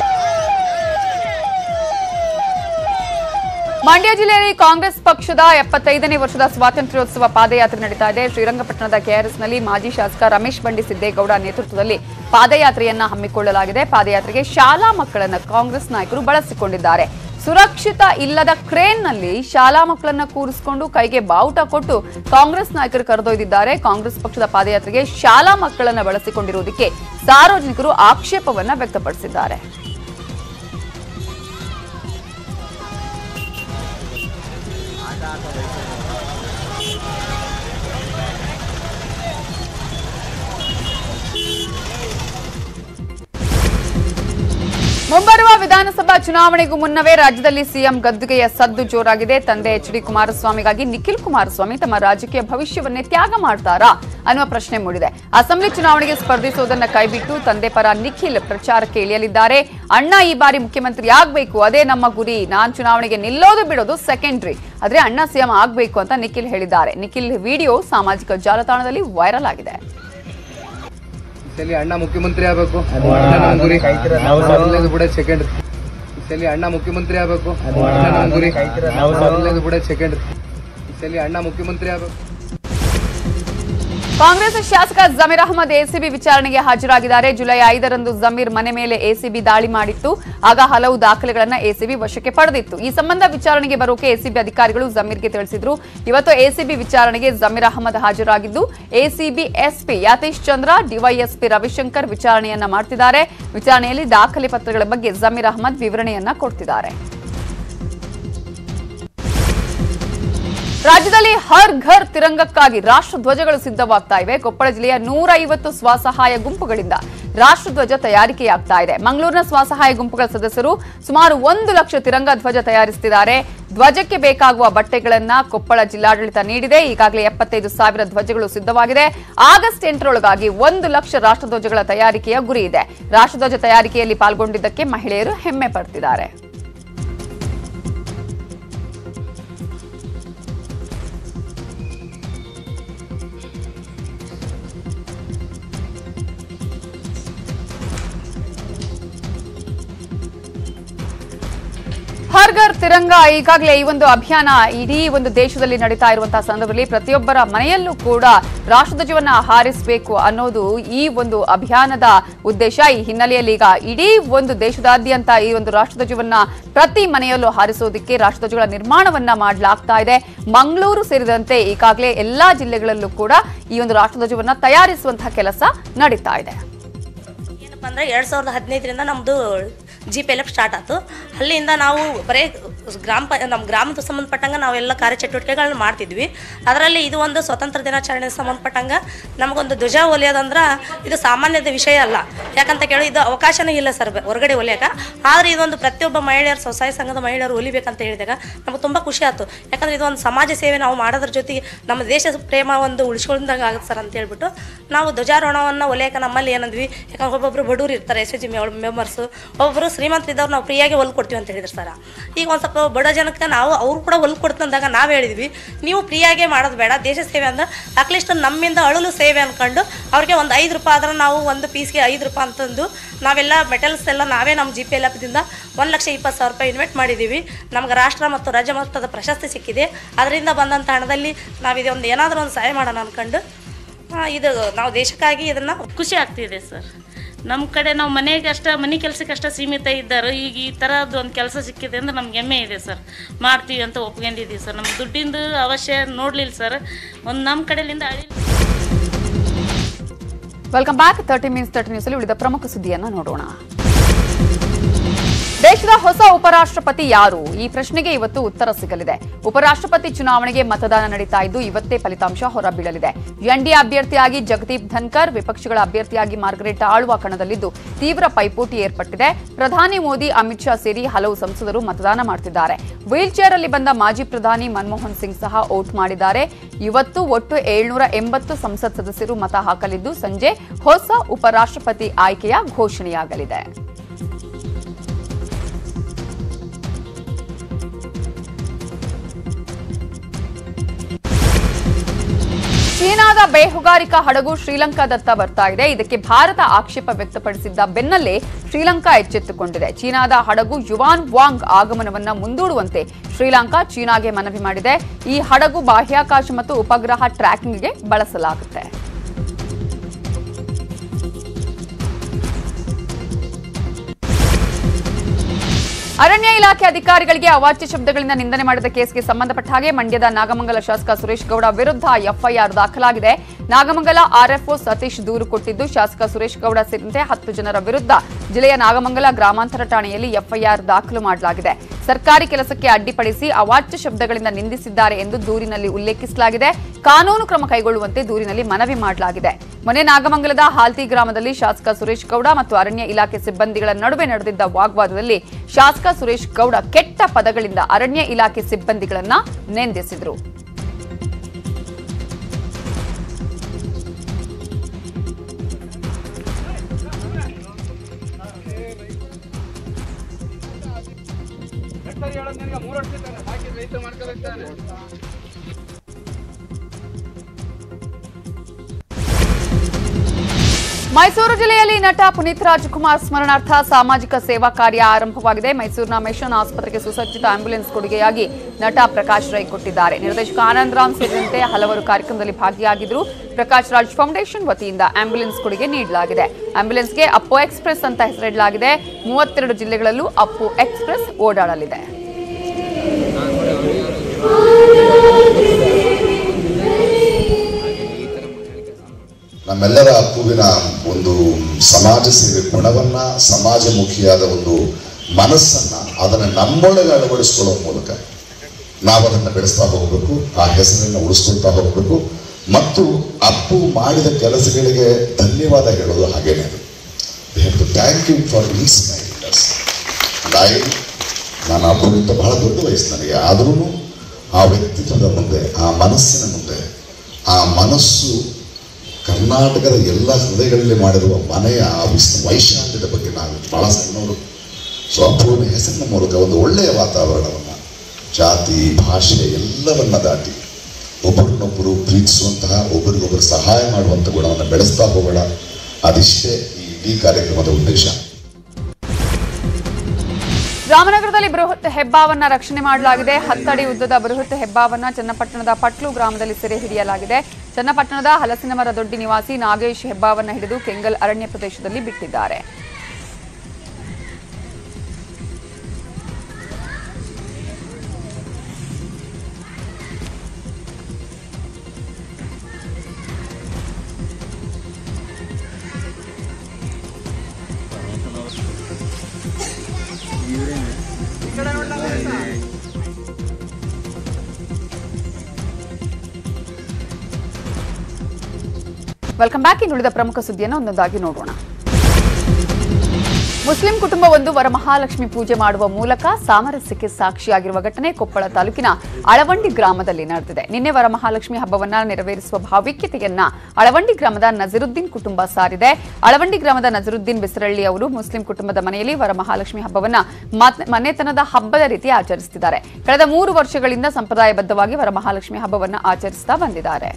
ಮಂಡ್ಯ ಜಿಲ್ಲೆಯಲ್ಲಿ ಕಾಂಗ್ರೆಸ್ ಪಕ್ಷದ ಎಪ್ಪತ್ತೈದನೇ ವರ್ಷದ ಸ್ವಾತಂತ್ರ್ಯೋತ್ಸವ ಪಾದಯಾತ್ರೆ ನಡೀತಾ ಇದೆ ಶ್ರೀರಂಗಪಟ್ಟಣದ ಕೆಆರ್ಎಸ್ನಲ್ಲಿ ಮಾಜಿ ಶಾಸಕ ರಮೇಶ್ ಬಂಡಿ ಸಿದ್ದೇಗೌಡ ನೇತೃತ್ವದಲ್ಲಿ ಪಾದಯಾತ್ರೆಯನ್ನ ಹಮ್ಮಿಕೊಳ್ಳಲಾಗಿದೆ ಪಾದಯಾತ್ರೆಗೆ ಶಾಲಾ ಮಕ್ಕಳನ್ನ ಕಾಂಗ್ರೆಸ್ ನಾಯಕರು ಬಳಸಿಕೊಂಡಿದ್ದಾರೆ ಸುರಕ್ಷಿತ ಇಲ್ಲದ ಕ್ರೇನ್ನಲ್ಲಿ ಶಾಲಾ ಮಕ್ಕಳನ್ನ ಕೂರಿಸಿಕೊಂಡು ಕೈಗೆ ಬಾವುಟ ಕೊಟ್ಟು ಕಾಂಗ್ರೆಸ್ ನಾಯಕರು ಕರೆದೊಯ್ದಿದ್ದಾರೆ ಕಾಂಗ್ರೆಸ್ ಪಕ್ಷದ ಪಾದಯಾತ್ರೆಗೆ ಶಾಲಾ ಮಕ್ಕಳನ್ನ ಬಳಸಿಕೊಂಡಿರುವುದಕ್ಕೆ ಸಾರ್ವಜನಿಕರು ಆಕ್ಷೇಪವನ್ನ ವ್ಯಕ್ತಪಡಿಸಿದ್ದಾರೆ ಮುಂಬರುವ ವಿಧಾನಸಭಾ ಚುನಾವಣೆಗೂ ಮುನ್ನವೇ ರಾಜ್ಯದಲ್ಲಿ ಸಿಎಂ ಗದ್ದುಗೆಯ ಸದ್ದು ಜೋರಾಗಿದೆ ತಂದೆ ಎಚ್ ಡಿ ಕುಮಾರಸ್ವಾಮಿಗಾಗಿ ನಿಖಿಲ್ ಕುಮಾರಸ್ವಾಮಿ ತಮ್ಮ ರಾಜಕೀಯ ಭವಿಷ್ಯವನ್ನೇ ತ್ಯಾಗ ಮಾಡ್ತಾರಾ ಅನ್ನುವ ಪ್ರಶ್ನೆ ಮೂಡಿದೆ ಅಸೆಂಬ್ಲಿ ಚುನಾವಣೆಗೆ ಸ್ಪರ್ಧಿಸುವುದನ್ನ ಕೈಬಿಟ್ಟು ತಂದೆ ಪರ ನಿಖಿಲ್ ಪ್ರಚಾರಕ್ಕೆ ಇಳಿಯಲಿದ್ದಾರೆ ಅಣ್ಣ ಈ ಬಾರಿ ಮುಖ್ಯಮಂತ್ರಿ ಆಗ್ಬೇಕು ಅದೇ ನಮ್ಮ ಗುರಿ ನಾನ್ ಚುನಾವಣೆಗೆ ನಿಲ್ಲೋದು ಬಿಡೋದು ಸೆಕೆಂಡ್ರಿ ಆದ್ರೆ ಅಣ್ಣ ಸಿಎಂ ಆಗ್ಬೇಕು ಅಂತ ನಿಖಿಲ್ ಹೇಳಿದ್ದಾರೆ ನಿಖಿಲ್ ವಿಡಿಯೋ ಸಾಮಾಜಿಕ ಜಾಲತಾಣದಲ್ಲಿ ವೈರಲ್ ಆಗಿದೆ ಸಲಿ ಅಣ್ಣ ಮುಖ್ಯಮಂತ್ರಿ ಆಗ್ಬೇಕು ಗುರಿ ಮೊದಲನೇದು ಬಿಡ ಸೆಕೆಂಡ್ ಸಲಿ ಅಣ್ಣ ಮುಖ್ಯಮಂತ್ರಿ ಆಗ್ಬೇಕು ಗುರಿ ಮೊದಲನೇದು ಬಿಡ ಸೆಕೆಂಡ್ ಸಲಿ ಅಣ್ಣ ಮುಖ್ಯಮಂತ್ರಿ ಆಗ್ಬೇಕು ಕಾಂಗ್ರೆಸ್ ಶಾಸಕ ಜಮೀರ್ ಅಹಮದ್ ಎಸಿಬಿ ವಿಚಾರಣೆಗೆ ಹಾಜರಾಗಿದ್ದಾರೆ ಜುಲೈ ಐದರಂದು ಜಮೀರ್ ಮನೆ ಮೇಲೆ ಎಸಿಬಿ ದಾಳಿ ಮಾಡಿತ್ತು ಆಗ ಹಲವು ದಾಖಲೆಗಳನ್ನ ಎಸಿಬಿ ವಶಕ್ಕೆ ಪಡೆದಿತ್ತು ಈ ಸಂಬಂಧ ವಿಚಾರಣೆಗೆ ಬರೋಕೆ ಎಸಿಬಿ ಅಧಿಕಾರಿಗಳು ಜಮೀರ್ಗೆ ತಿಳಿಸಿದ್ರು ಇವತ್ತು ಎಸಿಬಿ ವಿಚಾರಣೆಗೆ ಜಮೀರ್ ಅಹಮದ್ ಹಾಜರಾಗಿದ್ದು ACB SP Yathish Chandra DYSP Ravishankar ವಿಚಾರಣೆಯನ್ನ ಮಾಡ್ತಿದ್ದಾರೆ ವಿಚಾರಣೆಯಲ್ಲಿ ದಾಖಲೆ ಪತ್ರಗಳ ಬಗ್ಗೆ ಜಮೀರ್ ಅಹಮದ್ ವಿವರಣೆಯನ್ನ ಕೊಡ್ತಿದ್ದಾರೆ ರಾಜ್ಯದಲ್ಲಿ ಹರ್ ಘರ್ ತಿರಂಗಕ್ಕಾಗಿ ರಾಷ್ಟ್ರಧ್ವಜಗಳು ಸಿದ್ಧವಾಗ್ತಾ ಇವೆ ಕೊಪ್ಪಳ ಜಿಲ್ಲೆಯ ನೂರ ಐವತ್ತು ಸ್ವಸಹಾಯ ಗುಂಪುಗಳಿಂದ ರಾಷ್ಟ್ರಧ್ವಜ ತಯಾರಿಕೆಯಾಗ್ತಾ ಇದೆ ಮಂಗಳೂರಿನ ಸ್ವಸಹಾಯ ಗುಂಪುಗಳ ಸದಸ್ಯರು ಸುಮಾರು ಒಂದು ಲಕ್ಷ ತಿರಂಗ ಧ್ವಜ ತಯಾರಿಸುತ್ತಿದ್ದಾರೆ ಧ್ವಜಕ್ಕೆ ಬೇಕಾಗುವ ಬಟ್ಟೆಗಳನ್ನ ಕೊಪ್ಪಳ ಜಿಲ್ಲಾಡಳಿತ ನೀಡಿದೆ ಈಗಾಗಲೇ ಎಪ್ಪತ್ತೈದು ಸಾವಿರ ಧ್ವಜಗಳು ಸಿದ್ಧವಾಗಿದೆ ಆಗಸ್ಟ್ ಎಂಟರೊಳಗಾಗಿ ಒಂದು ಲಕ್ಷ ರಾಷ್ಟ್ರಧ್ವಜಗಳ ತಯಾರಿಕೆಯ ಗುರಿ ಇದೆ ರಾಷ್ಟ್ರಧ್ವಜ ತಯಾರಿಕೆಯಲ್ಲಿ ಪಾಲ್ಗೊಂಡಿದ್ದಕ್ಕೆ ಮಹಿಳೆಯರು ಹೆಮ್ಮೆ ಪಡ್ತಿದ್ದಾರೆ ಹರ್ ಹರ್ಘರ್ ತಿರಂಗ ಈಗಾಗಲೇ ಈ ಒಂದು ಅಭಿಯಾನ ಇಡೀ ಒಂದು ದೇಶದಲ್ಲಿ ನಡೀತಾ ಇರುವಂತಹ ಸಂದರ್ಭದಲ್ಲಿ ಪ್ರತಿಯೊಬ್ಬರ ಮನೆಯಲ್ಲೂ ಕೂಡ ರಾಷ್ಟ್ರಧ್ವಜವನ್ನ ಹಾರಿಸಬೇಕು ಅನ್ನೋದು ಈ ಒಂದು ಅಭಿಯಾನದ ಉದ್ದೇಶ ಈ ಹಿನ್ನೆಲೆಯಲ್ಲಿ ಈಗ ಇಡೀ ಒಂದು ದೇಶದಾದ್ಯಂತ ಈ ಒಂದು ರಾಷ್ಟ್ರಧ್ವಜವನ್ನ ಪ್ರತಿ ಮನೆಯಲ್ಲೂ ಹಾರಿಸೋದಕ್ಕೆ ರಾಷ್ಟ್ರಧ್ವಜಗಳ ನಿರ್ಮಾಣವನ್ನ ಮಾಡಲಾಗ್ತಾ ಇದೆ ಮಂಗಳೂರು ಸೇರಿದಂತೆ ಈಗಾಗಲೇ ಎಲ್ಲಾ ಜಿಲ್ಲೆಗಳಲ್ಲೂ ಕೂಡ ಈ ಒಂದು ರಾಷ್ಟ್ರಧ್ವಜವನ್ನ ತಯಾರಿಸುವಂತಹ ಕೆಲಸ ನಡೀತಾ ಇದೆ ಏನಪ್ಪ ಅಂದ್ರೆ ಎರಡು ಸಾವಿರದ ಹದಿನೈದರಿಂದ ನಮ್ಮದು G P L F start ಆಯ್ತು ಅಲ್ಲಿಂದ ನಾವು ಬರೀ ಗ್ರಾಮ ಪ ನಮ್ಮ ಗ್ರಾಮದ ಸಂಬಂಧಪಟ್ಟಂಗೆ ನಾವೆಲ್ಲ ಕಾರ್ಯಚಟುವಟಿಕೆಗಳನ್ನ ಮಾಡ್ತಿದ್ವಿ ಅದರಲ್ಲಿ ಇದು ಒಂದು ಸ್ವತಂತ್ರ ದಿನಾಚರಣೆಗೆ ಸಂಬಂಧಪಟ್ಟಂಗೆ ನಮಗೊಂದು ಧ್ವಜ ಹೊಲಿಯೋದಂದ್ರೆ ಇದು ಸಾಮಾನ್ಯದ ವಿಷಯ ಅಲ್ಲ ಯಾಕಂತ ಕೇಳಿ ಇದು ಅವಕಾಶನೇ ಇಲ್ಲ ಸರ್ ಹೊರಗಡೆ ಹೊಲಿಯೋಕೆ ಆದರೆ ಇದೊಂದು ಪ್ರತಿಯೊಬ್ಬ ಮಹಿಳೆಯರು ಸ್ವಸಹಾಯ ಸಂಘದ ಮಹಿಳೆಯರು ಹೊಲಿಬೇಕಂತ ಹೇಳಿದಾಗ ನಮಗೆ ತುಂಬ ಖುಷಿ ಆಯ್ತು ಯಾಕಂದ್ರೆ ಇದೊಂದು ಸಮಾಜ ಸೇವೆ ನಾವು ಮಾಡೋದ್ರ ಜೊತೆಗೆ ನಮ್ಮ ದೇಶದ ಪ್ರೇಮ ಒಂದು ಉಳಿಸ್ಕೊಂಡಂಗೆ ಆಗುತ್ತೆ ಸರ್ ಅಂತ ಹೇಳ್ಬಿಟ್ಟು ನಾವು ಧ್ವಜಾರೋಹಣವನ್ನು ಹೊಲಿಯೋಕೆ ನಮ್ಮಲ್ಲಿ ಏನಂದ್ವಿ ಯಾಕಂದ್ರೆ ಒಬ್ಬೊಬ್ಬರು ಬಡವ್ರು ಇರ್ತಾರೆ ಎಸ್ ಎಚ್ ಜಿ ಮೆಂಬರ್ಸು ಒಬ್ಬೊಬ್ಬರು ಶ್ರೀಮಂತ ಇದ್ದವ್ರು ನಾವು ಫ್ರೀಯಾಗಿ ಹೊಲ್ ಕೊಡ್ತೀವಿ ಅಂತ ಹೇಳಿದ್ರು ಸರ್ ಈಗ ಒಂದು ಸ್ವಲ್ಪ ಬಡ ಜನಕ್ಕೆ ನಾವು ಅವ್ರು ಕೂಡ ಹೊಲ್ ಕೊಡ್ತಂದಾಗ ನಾವು ಹೇಳಿದ್ವಿ ನೀವು ಫ್ರೀಯಾಗೆ ಮಾಡೋದು ಬೇಡ ದೇಶ ಸೇವೆ ಅಂದ್ರೆ ಅಟ್ಲೀಸ್ಟ್ ನಮ್ಮಿಂದ ಅಳಲು ಸೇವೆ ಅನ್ಕೊಂಡು ಅವ್ರಿಗೆ ಒಂದು ಐದು ರೂಪಾಯಿ ಆದ್ರೆ ನಾವು ಒಂದು ಪೀಸ್ಗೆ ಐದು ರೂಪಾಯಿ ಅಂತಂದು ನಾವೆಲ್ಲ ಮೆಟಲ್ಸ್ ಎಲ್ಲ ನಾವೇ ನಮ್ಮ ಜಿ ಪಿ ಎಲ್ ಎಫ್ದಿಂದ ಒಂದು ಲಕ್ಷ ಇಪ್ಪತ್ತು ಸಾವಿರ ರೂಪಾಯಿ ಇನ್ವೆಸ್ಟ್ ಮಾಡಿದ್ದೀವಿ ನಮ್ಗೆ ರಾಷ್ಟ್ರ ಮತ್ತು ರಾಜ್ಯ ಮಟ್ಟದ ಪ್ರಶಸ್ತಿ ಸಿಕ್ಕಿದೆ ಅದರಿಂದ ಬಂದಂಥ ಹಣದಲ್ಲಿ ನಾವು ಇದೊಂದು ಏನಾದರೂ ಒಂದು ಸಹಾಯ ಮಾಡೋಣ ಅಂದ್ಕೊಂಡು ಆ, ಇದು ನಾವು ದೇಶಕ್ಕಾಗಿ ಇದನ್ನು ಖುಷಿ ಆಗ್ತಿದೆ ಸರ್ ನಮ್ಮ ಕಡೆ ನಾವು ಮನೆಗೆ ಅಷ್ಟ ಮನೆ ಕೆಲಸಕ್ಕಷ್ಟ ಸೀಮಿತ ಇದ್ದರು ಈಗ ಈ ಥರದ್ದು ಒಂದು ಕೆಲಸ ಸಿಕ್ಕಿದೆ ಅಂದ್ರೆ ನಮ್ಗೆ ಹೆಮ್ಮೆ ಇದೆ ಸರ್ ಮಾಡ್ತೀವಿ ಅಂತ ಒಪ್ಕೊಂಡಿದ್ದೀವಿ ಸರ್ ನಮ್ಗೆ ದುಡ್ಡಿಂದು ಅವಶ್ಯ ನೋಡಲಿಲ್ಲ ಸರ್ ಒಂದು ನಮ್ಮ ಕಡೆಯಿಂದ ಅಳಿ welcome back thirty minutes thirty news ಅಲ್ಲಿ ಉಳಿದ ಪ್ರಮುಖ ಸುದ್ದಿಯನ್ನ ನೋಡೋಣ ದೇಶದ ಹೊಸ ಉಪರಾಷ್ಟ್ರಪತಿ ಯಾರು ಈ ಪ್ರಶ್ನೆಗೆ ಇವತ್ತು ಉತ್ತರ ಸಿಗಲಿದೆ ಉಪರಾಷ್ಟ್ರಪತಿ ಚುನಾವಣೆಗೆ ಮತದಾನ ನಡೀತಾ ಇದ್ದು ಇವತ್ತೇ ಫಲಿತಾಂಶ ಹೊರಬೀಳಲಿದೆ ಎನ್ಡಿಎ ಅಭ್ಯರ್ಥಿಯಾಗಿ ಜಗದೀಪ್ ಧನ್ಕರ್ ವಿಪಕ್ಷಗಳ ಅಭ್ಯರ್ಥಿಯಾಗಿ ಮಾರ್ಗರೇಟ್ ಆಳ್ವ ಕಣದಲ್ಲಿದ್ದು ತೀವ್ರ ಪೈಪೋಟಿ ಏರ್ಪಟ್ಟಿದೆ ಪ್ರಧಾನಿ ಮೋದಿ ಅಮಿತ್ ಶಾ ಸೇರಿ ಹಲವು ಸಂಸದರು ಮತದಾನ ಮಾಡುತ್ತಿದ್ದಾರೆ ವೀಲ್ ಚೇರ್ ಅಲ್ಲಿ ಬಂದ ಮಾಜಿ ಪ್ರಧಾನಿ ಮನಮೋಹನ್ ಸಿಂಗ್ ಸಹ ವೋಟ್ ಮಾಡಿದ್ದಾರೆ ಇವತ್ತು ಒಟ್ಟು ಏಳ್ನೂರ ಎಂಬತ್ತು ಸಂಸತ್ ಸದಸ್ಯರು ಮತ ಹಾಕಲಿದ್ದು ಸಂಜೆ ಹೊಸ ಉಪರಾಷ್ಟ್ರಪತಿ ಆಯ್ಕೆಯ ಘೋಷಣೆಯಾಗಲಿದೆ ಚೀನಾದ ಬೇಹುಗಾರಿಕಾ ಹಡಗು ಶ್ರೀಲಂಕಾದತ್ತ ಬರ್ತಾ ಇದೆ ಇದಕ್ಕೆ ಭಾರತ ಆಕ್ಷೇಪ ವ್ಯಕ್ತಪಡಿಸಿದ್ದ ಬೆನ್ನಲ್ಲೇ ಶ್ರೀಲಂಕಾ ಎಚ್ಚೆತ್ತುಕೊಂಡಿದೆ ಚೀನಾದ ಹಡಗು ಯುವಾನ್ ವಾಂಗ್ ಆಗಮನವನ್ನ ಮುಂದೂಡುವಂತೆ ಶ್ರೀಲಂಕಾ ಚೀನಾಗೆ ಮನವಿ ಮಾಡಿದೆ ಈ ಹಡಗು ಬಾಹ್ಯಾಕಾಶ ಮತ್ತು ಉಪಗ್ರಹ ಟ್ರ್ಯಾಕಿಂಗ್ಗೆ ಬಳಸಲಾಗುತ್ತೆ ಅರಣ್ಯ ಇಲಾಖೆ ಅಧಿಕಾರಿಗಳಿಗೆ ಅವಾಚ್ಯ ಶಬ್ದಗಳಿಂದ ನಿಂದನೆ ಮಾಡಿದ ಕೇಸ್ಗೆ ಸಂಬಂಧಪಟ್ಟ ಹಾಗೆ ಮಂಡ್ಯದ ನಾಗಮಂಗಲ ಶಾಸಕ ಸುರೇಶ್ ಗೌಡ ವಿರುದ್ಧ ಎಫ್ಐಆರ್ ದಾಖಲಾಗಿದೆ ನಾಗಮಂಗಲ ಆರ್ಎಫ್ಒ ಸತೀಶ್ ದೂರು ಕೊಟ್ಟಿದ್ದು ಶಾಸಕ ಸುರೇಶ್ ಗೌಡ ಸೇರಿದಂತೆ ಹತ್ತು ಜನರ ವಿರುದ್ಧ ಜಿಲ್ಲೆಯ ನಾಗಮಂಗಲ ಗ್ರಾಮಾಂತರ ಠಾಣೆಯಲ್ಲಿ ಎಫ್ಐಆರ್ ದಾಖಲು ಮಾಡಲಾಗಿದೆ ಸರ್ಕಾರಿ ಕೆಲಸಕ್ಕೆ ಅಡ್ಡಿಪಡಿಸಿ ಅವಾಚ್ಯ ಶಬ್ದಗಳಿಂದ ನಿಂದಿಸಿದ್ದಾರೆ ಎಂದು ದೂರಿನಲ್ಲಿ ಉಲ್ಲೇಖಿಸಲಾಗಿದೆ ಕಾನೂನು ಕ್ರಮ ಕೈಗೊಳ್ಳುವಂತೆ ದೂರಿನಲ್ಲಿ ಮನವಿ ಮಾಡಲಾಗಿದೆ ಮೊನ್ನೆ ನಾಗಮಂಗಲದ ಹಾಲ್ತಿ ಗ್ರಾಮದಲ್ಲಿ ಶಾಸಕ ಸುರೇಶ್ ಗೌಡ ಮತ್ತು ಅರಣ್ಯ ಇಲಾಖೆ ಸಿಬ್ಬಂದಿಗಳ ನಡುವೆ ನಡೆದಿದ್ದ ವಾಗ್ವಾದದಲ್ಲಿ ಶಾಸಕ ಸುರೇಶ್ ಗೌಡ ಕೆಟ್ಟ ಪದಗಳಿಂದ ಅರಣ್ಯ ಇಲಾಖೆ ಸಿಬ್ಬಂದಿಗಳನ್ನ ನಿಂದಿಸಿದರು ಮೈಸೂರು ಜಿಲ್ಲೆಯಲ್ಲಿ ನಟ ಪುನೀತ್ ರಾಜ್ಕುಮಾರ್ ಸ್ಮರಣಾರ್ಥ ಸಾಮಾಜಿಕ ಸೇವಾ ಕಾರ್ಯ ಆರಂಭವಾಗಿದೆ ಮೈಸೂರಿನ ಮಿಷನ್ ಆಸ್ಪತ್ರೆಗೆ ಸುಸಜ್ಜಿತ ಆಂಬ್ಯುಲೆನ್ಸ್ ಕೊಡುಗೆಯಾಗಿ ನಟ ಪ್ರಕಾಶ್ ರೈ ಕೊಟ್ಟಿದ್ದಾರೆ ನಿರ್ದೇಶಕ ಆನಂದ್ ರಾಮ್ ಸೇರಿದಂತೆ ಹಲವರು ಕಾರ್ಯಕ್ರಮದಲ್ಲಿ ಭಾಗಿಯಾಗಿದ್ದರು ಪ್ರಕಾಶ್ ರಾಜ್ ಫೌಂಡೇಶನ್ ವತಿಯಿಂದ ಆಂಬ್ಯುಲೆನ್ಸ್ ಕೊಡುಗೆ ನೀಡಲಾಗಿದೆ ಆಂಬ್ಯುಲೆನ್ಸ್ಗೆ ಅಪ್ಪು ಎಕ್ಸ್ಪ್ರೆಸ್ ಅಂತ ಹೆಸರಿಡಲಾಗಿದೆ ಮೂವತ್ತೆರಡು ಜಿಲ್ಲೆಗಳಲ್ಲೂ ಅಪ್ಪು ಎಕ್ಸ್ಪ್ರೆಸ್ ಓಡಾಡಲಿದೆ ನಮ್ಮೆಲ್ಲರ ಅಪ್ಪುವಿನ ಒಂದು ಸಮಾಜ ಸೇವೆ ಗುಣವನ್ನ ಸಮಾಜಮುಖಿಯಾದ ಒಂದು ಮನಸ್ಸನ್ನ ಅದನ್ನು ನಮ್ಮೊಳಗೆ ಅಳವಡಿಸ್ಕೊಳ್ಳೋ ಮೂಲಕ ನಾವು ಅದನ್ನು ಬೆಳೆಸ್ತಾ ಹೋಗಬೇಕು ಆ ಹೆಸರನ್ನು ಉಳಿಸ್ಕೊಳ್ತಾ ಹೋಗಬೇಕು ಮತ್ತು ಅಪ್ಪು ಮಾಡಿದ ಕೆಲಸಗಳಿಗೆ ಧನ್ಯವಾದ ಹೇಳೋದು ಹಾಗೇನೆ ಅದು thank you for inspiring us I ನಾನು ಅಪ್ಪುಗಿಂತ ಬಹಳ ದೊಡ್ಡ ವಯಸ್ಸು ನನಗೆ ಆದ್ರೂ ಆ ವ್ಯಕ್ತಿತ್ವದ ಮುಂದೆ ಆ ಮನಸ್ಸಿನ ಮುಂದೆ ಆ ಮನಸ್ಸು ಕರ್ನಾಟಕದ ಎಲ್ಲ ಹೃದಯಗಳಲ್ಲಿ ಮಾಡಿರುವ ಮನೆಯ ಆ ವಿಸ್ ವೈಶಾಲ್ಯದ ಬಗ್ಗೆ ನಾವು ಬಹಳ ಸಣ್ಣವರು ಸೊ ಅಪೂರ್ಣ ಹೆಸರಿನ ಮೂಲಕ ಒಂದು ಒಳ್ಳೆಯ ವಾತಾವರಣವನ್ನು ಜಾತಿ ಭಾಷೆ ಎಲ್ಲವನ್ನ ದಾಟಿ ಒಬ್ಬರನ್ನೊಬ್ಬರು ಪ್ರೀತಿಸುವಂತಹ ಒಬ್ಬರಿಗೊಬ್ಬರು ಸಹಾಯ ಮಾಡುವಂಥ ಗುಣವನ್ನು ಬೆಳೆಸ್ತಾ ಹೋಗೋಣ ಅದಿಷ್ಟೇ ಈ ಇಡೀ ಕಾರ್ಯಕ್ರಮದ ಉದ್ದೇಶ ರಾಮನಗರದಲ್ಲಿ ಬೃಹತ್ ಹೆಬ್ಬಾವನ್ನ ರಕ್ಷಣೆ ಮಾಡಲಾಗಿದೆ ಹತ್ತಡಿ ಉದ್ದದ ಬೃಹತ್ ಹೆಬ್ಬಾವನ್ನ ಚನ್ನಪಟ್ಟಣದ ಪಟ್ಲು ಗ್ರಾಮದಲ್ಲಿ ಸೆರೆ ಹಿಡಿಯಲಾಗಿದೆ ಚನ್ನಪಟ್ಟಣದ ಹಲಸಿನ ಮರ ದೊಡ್ಡಿ ನಿವಾಸಿ ನಾಗೇಶ್ ಹೆಬ್ಬಾವನ್ನ ಹಿಡಿದು ಕೆಂಗಲ್ ಅರಣ್ಯ ಪ್ರದೇಶದಲ್ಲಿ ಬಿಟ್ಟಿದ್ದಾರೆ ವೆಲ್ಕಮ್ ಬ್ಯಾಕ್ ಇನ್ನುಳಿದ ಪ್ರಮುಖ ಸುದ್ದಿಯನ್ನು ಒಂದೊಂದಾಗಿ ನೋಡೋಣ ಮುಸ್ಲಿಂ ಕುಟುಂಬವೊಂದು ವರಮಹಾಲಕ್ಷ್ಮಿ ಪೂಜೆ ಮಾಡುವ ಮೂಲಕ ಸಾಮರಸ್ಯಕ್ಕೆ ಸಾಕ್ಷಿಯಾಗಿರುವ ಘಟನೆ ಕೊಪ್ಪಳ ತಾಲೂಕಿನ ಅಳವಂಡಿ ಗ್ರಾಮದಲ್ಲಿ ನಡೆದಿದೆ ನಿನ್ನೆ ವರಮಹಾಲಕ್ಷ್ಮಿ ಹಬ್ಬವನ್ನ ನೆರವೇರಿಸುವ ಭಾವಿಕ್ಯತೆಯನ್ನ ಅಳವಂಡಿ ಗ್ರಾಮದ ನಜರುದ್ದೀನ್ ಕುಟುಂಬ ಸಾರಿದೆ ಅಳವಂಡಿ ಗ್ರಾಮದ ನಜರುದ್ದೀನ್ ಬಿಸರಳ್ಳಿ ಅವರು ಮುಸ್ಲಿಂ ಕುಟುಂಬದ ಮನೆಯಲ್ಲಿ ವರಮಹಾಲಕ್ಷ್ಮಿ ಹಬ್ಬವನ್ನ ಮತ್- ಮನೆತನದ ಹಬ್ಬದ ರೀತಿ ಆಚರಿಸುತ್ತಿದ್ದಾರೆ ಕಳೆದ ಮೂರು ವರ್ಷಗಳಿಂದ ಸಂಪ್ರದಾಯಬದ್ಧವಾಗಿ ವರಮಹಾಲಕ್ಷ್ಮಿ ಹಬ್ಬವನ್ನ ಆಚರಿಸುತ್ತಾ ಬಂದಿದ್ದಾರೆ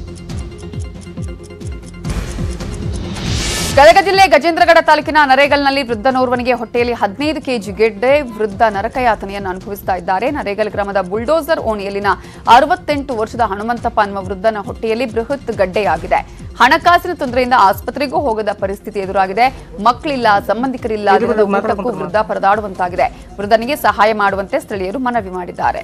ಗದಗ ಜಿಲ್ಲೆ ಗಜೇಂದ್ರಗಡ ತಾಲೂಕಿನ ನರೇಗಲ್ನಲ್ಲಿ ವೃದ್ಧನೋರ್ವನಿಗೆ ಹೊಟ್ಟೆಯಲ್ಲಿ ಹದಿನೈದು ಕೆಜಿ ಗೆಡ್ಡೆ ವೃದ್ಧ ನರಕಯಾತನೆಯನ್ನು ಅನುಭವಿಸ್ತಾ ಇದ್ದಾರೆ ನರೇಗಲ್ ಗ್ರಾಮದ ಬುಲ್ಡೋಸರ್ ಓಣಿಯಲ್ಲಿನ ಅರವತ್ತೆಂಟು ವರ್ಷದ ಹನುಮಂತಪ್ಪ ಅನ್ನುವ ವೃದ್ಧನ ಹೊಟ್ಟೆಯಲ್ಲಿ ಬೃಹತ್ ಗಡ್ಡೆಯಾಗಿದೆ ಹಣಕಾಸಿನ ತೊಂದರೆಯಿಂದ ಆಸ್ಪತ್ರೆಗೂ ಹೋಗದ ಪರಿಸ್ಥಿತಿ ಎದುರಾಗಿದೆ ಮಕ್ಕಳಿಲ್ಲ ಸಂಬಂಧಿಕರಿಲ್ಲ ದಿನದ ಊಟಕ್ಕೂ ವೃದ್ಧ ಪರದಾಡುವಂತಾಗಿದೆ ವೃದ್ಧನಿಗೆ ಸಹಾಯ ಮಾಡುವಂತೆ ಸ್ಥಳೀಯರು ಮನವಿ ಮಾಡಿದ್ದಾರೆ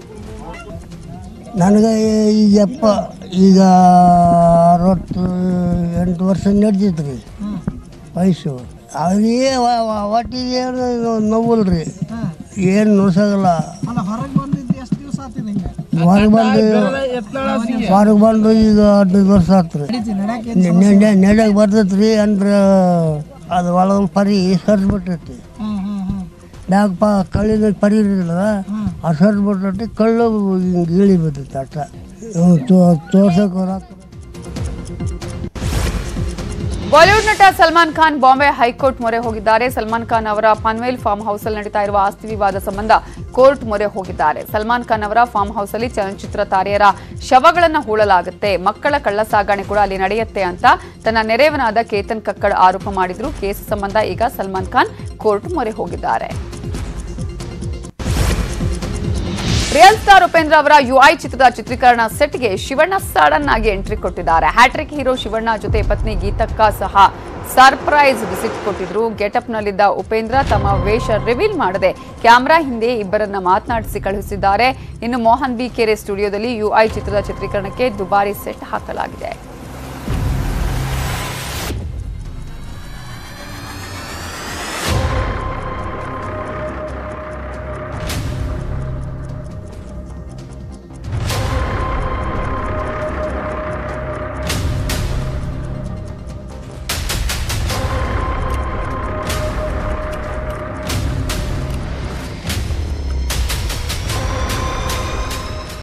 ನನಗೆ ಈಗಪ್ಪ ಈಗ ಅರವತ್ತು ಎಂಟು ವರ್ಷ ನಡೆದಿತ್ತು ರೀ ವಯಸ್ಸು ಅದೇ ಒಟ್ಟಿಗೆ ಏನು ನೋವಲ್ಲ ರೀ ಏನು ನುಡ್ಸಾಗಲ್ಲ ಹೊರಗೆ ಬಂದು ಹೊರಗೆ ಬಂದು ಈಗ ಹದಿನೈದು ವರ್ಷ ಆತು ರೀ ನೆಡಕ್ಕೆ ಬರ್ತೈತೆ ರೀ ಅಂದ್ರೆ ಅದು ಒಳಗೆ ಪರಿ ಸರ್ಸ್ಬಿಟ್ಟೈತಿ ಮ್ಯಾಗ ಪ ಕಳ್ಳಿನ ಪರಿ ಇರಲಿಲ್ಲ ಅದು ಸರ್ಸ್ಬಿಟ್ಟೈತಿ ಕಳ್ಳು ಹಿಂಗೆ ಇಳಿ ಬಿದ್ದೈತೆ ಅಷ್ಟ ತೋರ್ಸಕ್ಕೆ ಹೊರಕ್ಕೆ ಬಾಲಿವುಡ್ ನಟ ಸಲ್ಮಾನ್ ಖಾನ್ ಬಾಂಬೆ ಹೈಕೋರ್ಟ್ ಮೊರೆ ಹೋಗಿದ್ದಾರೆ ಸಲ್ಮಾನ್ ಖಾನ್ ಅವರ ಪನ್ವೇಲ್ ಫಾರ್ಮ್ ಹೌಸ್ ಅಲ್ಲಿ ನಡೀತಾ ಇರುವ ಆಸ್ತಿ ವಿವಾದ ಸಂಬಂಧ ಕೋರ್ಟ್ ಮೊರೆ ಹೋಗಿದ್ದಾರೆ ಸಲ್ಮಾನ್ ಖಾನ್ ಅವರ ಫಾರ್ಮ್ ಹೌಸ್ ಅಲ್ಲಿ ಚಲನಚಿತ್ರ ತಾರೆಯರ ಶವಗಳನ್ನ ಹೂಳಲಾಗುತ್ತೆ ಮಕ್ಕಳ ಕಳ್ಳ ಸಾಗಣೆ ಕೂಡ ಅಲ್ಲಿ ನಡೆಯುತ್ತೆ ಅಂತ ತನ್ನ ನೆರೆಯವನಾದ ಕೇತನ್ ಕಕ್ಕಡ್ ಆರೋಪ ಮಾಡಿದ್ರು ಕೇಸ್ ಸಂಬಂಧ ಈಗ ಸಲ್ಮಾನ್ ಖಾನ್ ಕೋರ್ಟ್ ಮೊರೆ ಹೋಗಿದ್ದಾರೆ ರಿಯಲ್ ಸ್ಟಾರ್ ಉಪೇಂದ್ರ ಅವರ ಯುಐ ಚಿತ್ರದ ಚಿತ್ರೀಕರಣ ಸೆಟ್ಗೆ ಶಿವಣ್ಣ ಸಡನ್ ಆಗಿ ಎಂಟ್ರಿ ಕೊಟ್ಟಿದ್ದಾರೆ ಹ್ಯಾಟ್ರಿಕ್ ಹೀರೋ ಶಿವಣ್ಣ ಜೊತೆ ಪತ್ನಿ ಗೀತಕ್ಕ ಸಹ ಸರ್ಪ್ರೈಸ್ ವಿಸಿಟ್ ಕೊಟ್ಟಿದ್ರು ಗೆಟಪ್ ನಲ್ಲಿದ್ದ ಉಪೇಂದ್ರ ತಮ್ಮ ವೇಷ ರಿವೀಲ್ ಮಾಡದೆ ಕ್ಯಾಮೆರಾ ಹಿಂದೆ ಇಬ್ಬರನ್ನ ಮಾತನಾಡಿಸಿ ಕಳುಹಿಸಿದ್ದಾರೆ ಇನ್ನು ಮೋಹನ್ ಬಿ ಕೆರೆ ಸ್ಟುಡಿಯೋದಲ್ಲಿ ಯುಐ ಚಿತ್ರದ ಚಿತ್ರೀಕರಣಕ್ಕೆ ದುಬಾರಿ ಸೆಟ್ ಹಾಕಲಾಗಿದೆ